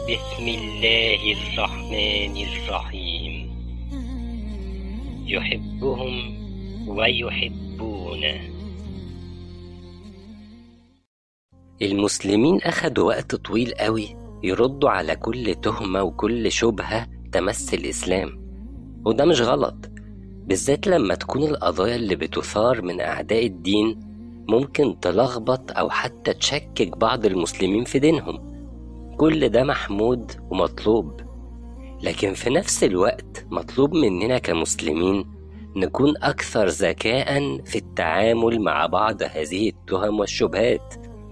بسم الله الرحمن الرحيم يحبهم ويحبونه المسلمين أخدوا وقت طويل قوي يردوا على كل تهمة وكل شبهة تمس الإسلام وده مش غلط بالذات لما تكون القضايا اللي بتثار من أعداء الدين ممكن تلخبط أو حتى تشكك بعض المسلمين في دينهم كل ده محمود ومطلوب لكن في نفس الوقت مطلوب مننا كمسلمين نكون أكثر ذكاء في التعامل مع بعض هذه التهم والشبهات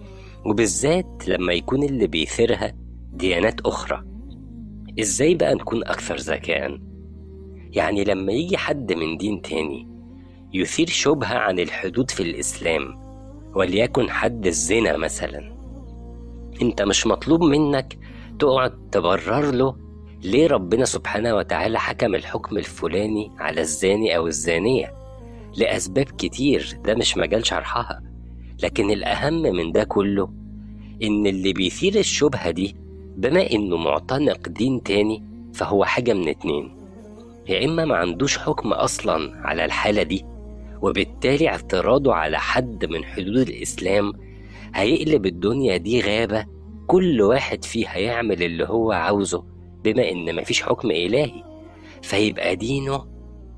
وبالذات لما يكون اللي بيثيرها ديانات أخرى إزاي بقى نكون أكثر ذكاء؟ يعني لما يجي حد من دين تاني يثير شبهة عن الحدود في الإسلام وليكن حد الزنا مثلا انت مش مطلوب منك تقعد تبرر له ليه ربنا سبحانه وتعالى حكم الحكم الفلاني على الزاني أو الزانية لأسباب كتير ده مش مجال شرحها لكن الأهم من ده كله إن اللي بيثير الشبهة دي بما إنه معتنق دين تاني فهو حاجة من اتنين يا إما ما عندوش حكم أصلا على الحالة دي وبالتالي اعتراضه على حد من حدود الإسلام هيقلب الدنيا دي غابة كل واحد فيها يعمل اللي هو عاوزه بما إن مفيش حكم إلهي فيبقى دينه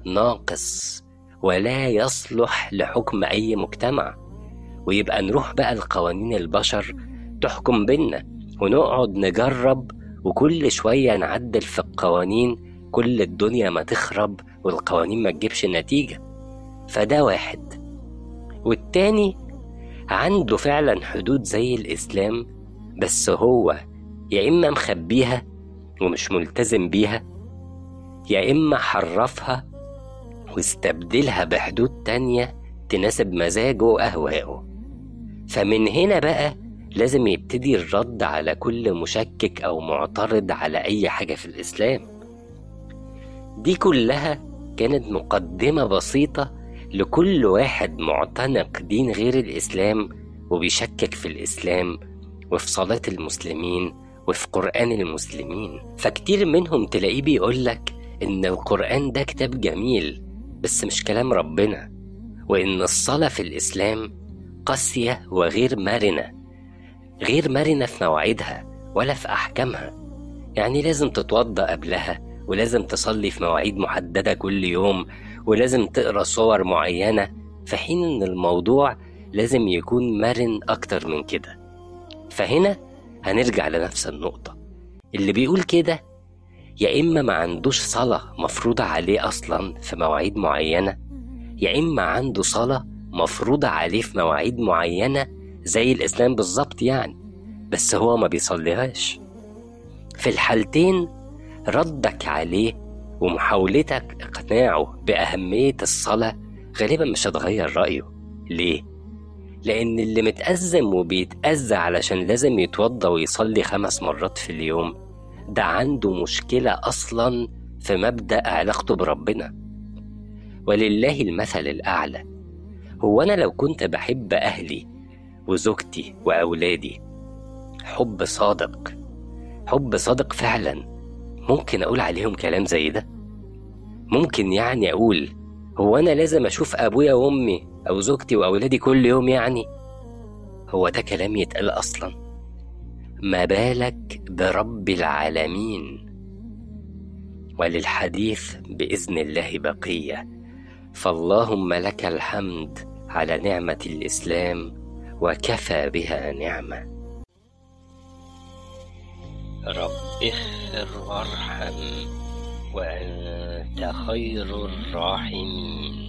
ناقص ولا يصلح لحكم أي مجتمع ويبقى نروح بقى لقوانين البشر تحكم بينا ونقعد نجرب وكل شوية نعدل في القوانين كل الدنيا ما تخرب والقوانين ما تجيبش نتيجة فده واحد والتاني عنده فعلا حدود زي الإسلام بس هو يا إما مخبيها ومش ملتزم بيها يا إما حرفها واستبدلها بحدود تانية تناسب مزاجه وأهوائه فمن هنا بقى لازم يبتدي الرد على كل مشكك أو معترض على أي حاجة في الإسلام دي كلها كانت مقدمة بسيطة لكل واحد معتنق دين غير الإسلام وبيشكك في الإسلام وفي صلاة المسلمين وفي قرآن المسلمين فكتير منهم تلاقيه بيقولك إن القرآن ده كتاب جميل بس مش كلام ربنا وإن الصلاة في الإسلام قاسية وغير مرنة غير مرنة في مواعيدها ولا في أحكامها يعني لازم تتوضأ قبلها ولازم تصلي في مواعيد محددة كل يوم ولازم تقرأ صور معينة في حين إن الموضوع لازم يكون مرن أكتر من كده فهنا هنرجع لنفس النقطة اللي بيقول كده يا إما ما عندوش صلاة مفروضة عليه أصلا في مواعيد معينة يا إما عنده صلاة مفروضة عليه في مواعيد معينة زي الإسلام بالظبط يعني بس هو ما بيصليهاش في الحالتين ردك عليه ومحاولتك إقناعه بأهمية الصلاة غالبا مش هتغير رأيه ليه؟ لأن اللي متأزم وبيتأذى علشان لازم يتوضى ويصلي خمس مرات في اليوم ده عنده مشكلة أصلا في مبدأ علاقته بربنا ولله المثل الأعلى هو أنا لو كنت بحب أهلي وزوجتي وأولادي حب صادق حب صادق فعلا ممكن أقول عليهم كلام زي ده ممكن يعني أقول هو أنا لازم أشوف أبويا وأمي أو زوجتي وأولادي كل يوم يعني هو ده كلام يتقال أصلا ما بالك برب العالمين وللحديث بإذن الله بقية فاللهم لك الحمد على نعمة الإسلام وكفى بها نعمة رب اغفر وارحم وأنت خير الراحمين